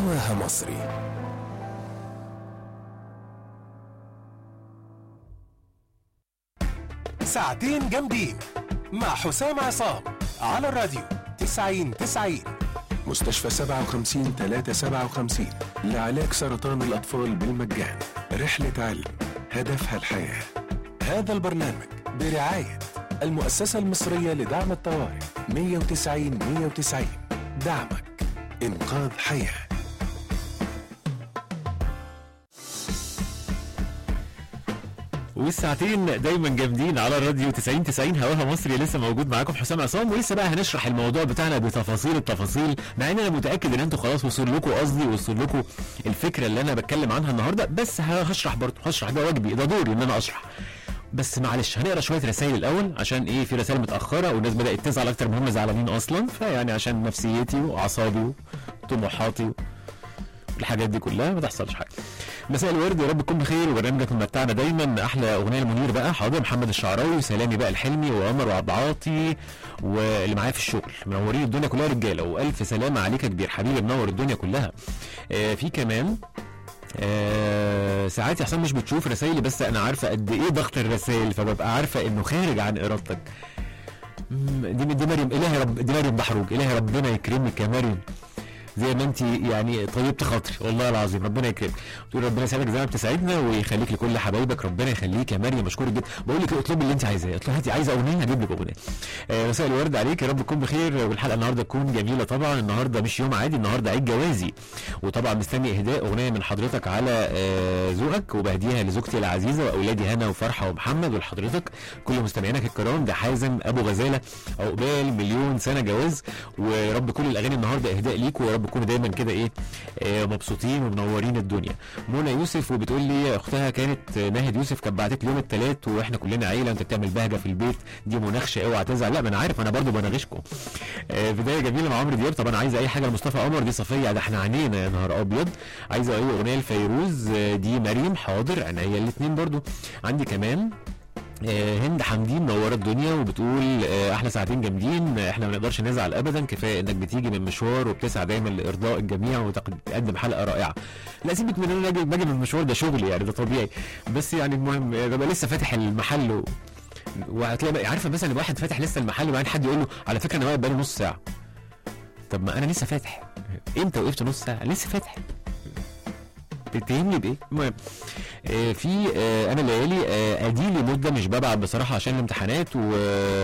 هواها مصري ساعتين جامدين مع حسام عصام على الراديو 90 90 مستشفى 57 357 لعلاج سرطان الأطفال بالمجان رحلة علم هدفها الحياة هذا البرنامج برعاية المؤسسة المصرية لدعم الطوارئ 190 190 دعمك إنقاذ حياه والساعتين دايما جامدين على الراديو 90 90 هواها مصري لسه موجود معاكم حسام عصام ولسه بقى هنشرح الموضوع بتاعنا بتفاصيل التفاصيل مع ان انا متاكد ان انتوا خلاص وصل لكم قصدي وصل لكم الفكره اللي انا بتكلم عنها النهارده بس ه- هشرح برضه هشرح ده واجبي ده دوري ان انا اشرح بس معلش هنقرا شويه رسائل الاول عشان ايه في رسائل متاخره والناس بدات تزعل اكتر ما هم زعلانين اصلا فيعني عشان نفسيتي واعصابي وطموحاتي الحاجات دي كلها ما تحصلش حاجه مساء الورد يا رب تكون بخير وبرنامجك ممتعنا دايما احلى اغنيه لمنير بقى حاضر محمد الشعراوي وسلامي بقى الحلمي وعمر وعبد العاطي واللي معايا في الشغل منورين الدنيا كلها رجاله والف سلامه عليك يا كبير حبيبي منور الدنيا كلها آه في كمان آه ساعات يا حسام مش بتشوف رسايلي بس انا عارفه قد ايه ضغط الرسائل فببقى عارفه انه خارج عن ارادتك مم، دي دي مريم الهي رب دي مريم بحروج الهي ربنا يكرمك يا مريم زي ما انت يعني طيبت خاطري والله العظيم ربنا يكرمك بتقول ربنا يسعدك زي ما بتسعدنا ويخليك لكل حبايبك ربنا يخليك يا مريم مشكور جدا بقول لك اطلبي اللي انت عايزاه اطلبي هاتي عايزه اغنيه هجيب لك اغنيه آه، مساء الورد عليك يا رب تكون بخير والحلقه النهارده تكون جميله طبعا النهارده مش يوم عادي النهارده عيد جوازي وطبعا مستني اهداء اغنيه من حضرتك على آه، ذوقك وبهديها لزوجتي العزيزه واولادي هنا وفرحه ومحمد ولحضرتك كل مستمعينك الكرام ده حازم ابو غزاله عقبال مليون سنه جواز ويا رب كل الاغاني النهارده اهداء ليكم ويا رب تكونوا دايما كده ايه آه، مبسوطين ومنورين الدنيا منى يوسف وبتقول لي اختها كانت آه، ناهد يوسف كانت بعتت لي يوم الثلاث واحنا كلنا عيله انت بتعمل بهجه في البيت دي مناقشه اوعى تزعل لا ما انا عارف انا برضو بناغشكم آه، بدايه جميله مع عمرو دياب طبعا عايزه اي حاجه لمصطفى قمر دي صفيه ده احنا عينينا يا نهار ابيض عايزه اي اغنيه لفيروز آه، دي مريم حاضر عينيا الاثنين برضو عندي كمان آه، هند حمدين منوره الدنيا وبتقول آه، احلى ساعتين جامدين آه، احنا ما نقدرش نزعل ابدا كفايه انك بتيجي من مشوار وبتسعى دايما لارضاء الجميع وتقدم حلقه رائعه لا سيبك من ان انا باجي باجي من المشوار ده شغلي يعني ده طبيعي بس يعني المهم آه، ببقى لسه فاتح المحل و... وهتلاقي بقى- عارفه مثلا واحد فاتح لسه المحل وبعدين حد يقول له على فكره انا واقف بقالي نص ساعه طب ما انا لسه فاتح امتى وقفت نص ساعه لسه فاتح تتهمني بايه المهم آه، في آه، انا ليالي آه، اديلي مده مش ببعت بصراحه عشان الامتحانات و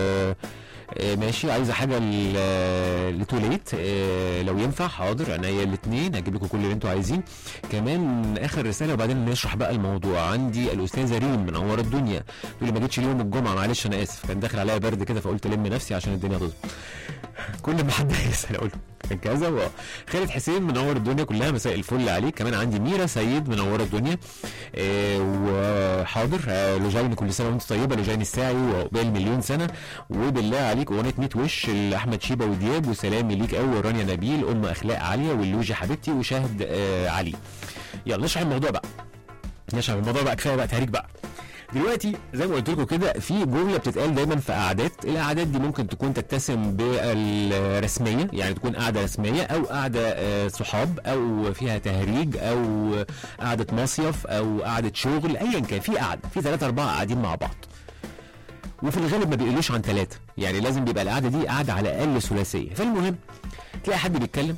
آه، ماشي عايزه حاجه لتوليت لو ينفع حاضر عينيا الاثنين هجيب لكم كل اللي انتوا عايزين كمان اخر رساله وبعدين نشرح بقى الموضوع عندي الاستاذه ريم منوره الدنيا تقول لي ما جيتش اليوم الجمعه معلش انا اسف كان داخل عليا برد كده فقلت لم نفسي عشان الدنيا تظبط كل ما حد يسال اقول كان كذا و- خالد حسين منور الدنيا كلها مساء الفل عليك كمان عندي ميرا سيد منوره الدنيا آه وحاضر آه لجين كل سنه وانت طيبه لجين الساعي وعقبال مليون سنه وبالله عليك اغنيه 100 وش لاحمد شيبه ودياب وسلامي ليك قوي رانيا نبيل ام اخلاق عاليه واللوجي حبيبتي وشاهد آه علي يلا نشرح الموضوع بقى نشرح الموضوع بقى كفايه بقى تهريج بقى دلوقتي زي ما قلت لكم كده في جمله بتتقال دايما في قعدات الاعداد دي ممكن تكون تتسم بالرسميه يعني تكون قعده رسميه او قعده آه، صحاب او فيها تهريج او قعده مصيف او قعده شغل ايا كان في قعده في ثلاثه اربعه قاعدين مع بعض وفي الغالب ما بيقولوش عن ثلاثه يعني لازم بيبقى القعده دي قعده على الاقل ثلاثيه فالمهم تلاقي حد بيتكلم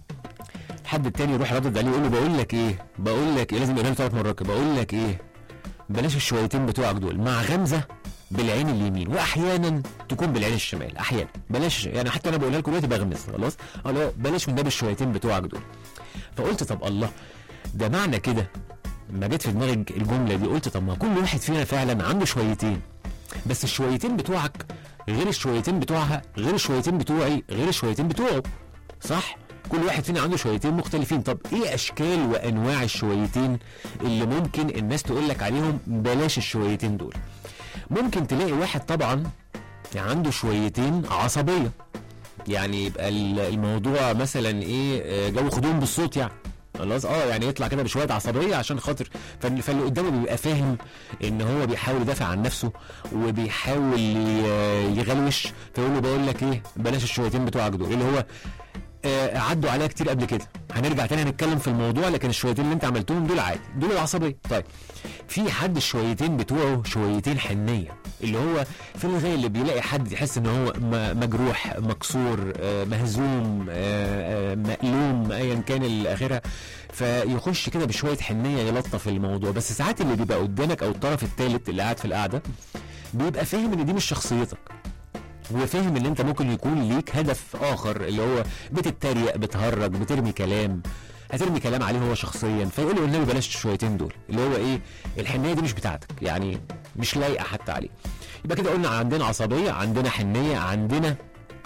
حد التاني يروح ردد عليه يقول له بقول لك ايه بقول لك ايه لازم يقولها له ثلاث مرات كده، بقول لك ايه بلاش الشويتين بتوعك دول مع غمزه بالعين اليمين واحيانا تكون بالعين الشمال احيانا بلاش يعني حتى انا بقولها لكم دلوقتي بغمز خلاص اه لا بلاش من باب الشويتين بتوعك دول فقلت طب الله ده معنى كده ما جت في دماغي الجمله دي قلت طب ما كل واحد فينا فعلا عنده شويتين بس الشويتين بتوعك غير الشويتين بتوعها غير الشويتين بتوعي غير الشويتين بتوعه صح كل واحد فينا عنده شويتين مختلفين طب ايه اشكال وانواع الشويتين اللي ممكن الناس تقول لك عليهم بلاش الشويتين دول ممكن تلاقي واحد طبعا عنده شويتين عصبيه يعني يبقى ال- الموضوع مثلا ايه آه، جو خدوم بالصوت يعني خلاص اه يعني يطلع كده بشويه عصبيه عشان خاطر فال- فاللي قدامه بيبقى فاهم ان هو بيحاول يدافع عن نفسه وبيحاول ي- يغلوش فيقول له بقول لك ايه بلاش الشويتين بتوعك دول اللي هو آه، عدوا عليا كتير قبل كده هنرجع تاني هنتكلم في الموضوع لكن الشويتين اللي انت عملتهم دول عادي دول العصبيه طيب في حد الشويتين بتوعه شويتين حنيه اللي هو في الغالب بيلاقي حد يحس ان هو م- مجروح مكسور آه، مهزوم آه، آه، مألوم ايا كان الاخره فيخش كده بشويه حنيه يلطف الموضوع بس ساعات اللي بيبقى قدامك او الطرف الثالث اللي قاعد في القعده بيبقى فاهم ان دي مش شخصيتك وفاهم ان انت ممكن يكون ليك هدف اخر اللي هو بتتريق بتهرج بترمي كلام هترمي كلام عليه هو شخصيا فيقول له والنبي بلاش الشويتين دول اللي هو ايه الحنيه دي مش بتاعتك يعني مش لايقه حتى عليه يبقى كده قلنا عندنا عصبيه عندنا حنيه عندنا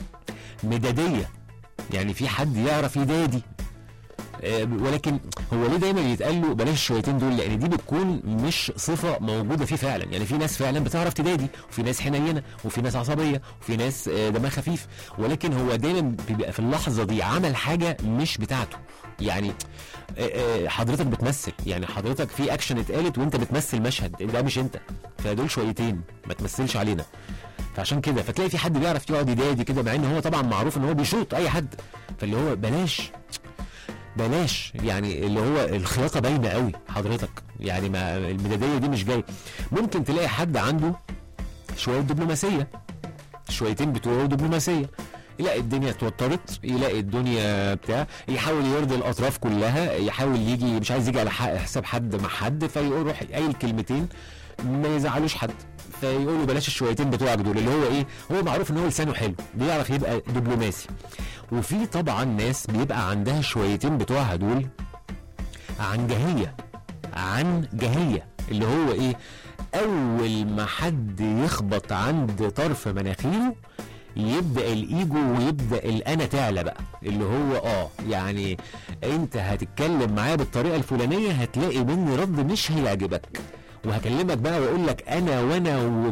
مداديه يعني في حد يعرف يدادي آه، ولكن هو ليه دايما يتقال له بلاش الشويتين دول لان دي بتكون مش صفه موجوده فيه فعلا يعني في ناس فعلا بتعرف تدادي وفي ناس حنينه وفي ناس عصبيه وفي ناس آه، دمها خفيف ولكن هو دايما بيبقى في اللحظه دي عمل حاجه مش بتاعته يعني آه، آه، حضرتك بتمثل يعني حضرتك في اكشن اتقالت وانت بتمثل مشهد ده مش انت فدول شويتين ما تمثلش علينا فعشان كده فتلاقي في حد بيعرف يقعد يدادي كده مع ان هو طبعا معروف ان هو بيشوط اي حد فاللي هو بلاش بلاش يعني اللي هو الخياطه باينه قوي حضرتك يعني ما المداديه دي مش جايه ممكن تلاقي حد عنده شويه دبلوماسيه شويتين بتوعه دبلوماسيه يلاقي الدنيا اتوترت يلاقي الدنيا بتاع يحاول يرضي الاطراف كلها يحاول يجي مش عايز يجي على حق- حساب حد مع حد فيروح قايل كلمتين ما يزعلوش حد فيقولوا بلاش الشويتين بتوعك دول اللي هو ايه هو معروف ان هو لسانه حلو بيعرف يبقى دبلوماسي وفي طبعا ناس بيبقى عندها شويتين بتوعها دول عن جهية عن جهية اللي هو ايه اول ما حد يخبط عند طرف مناخيره يبدا الايجو ويبدا الانا تعلى بقى اللي هو اه يعني انت هتتكلم معاه بالطريقه الفلانيه هتلاقي مني رد مش هيعجبك وهكلمك بقى واقول لك انا وانا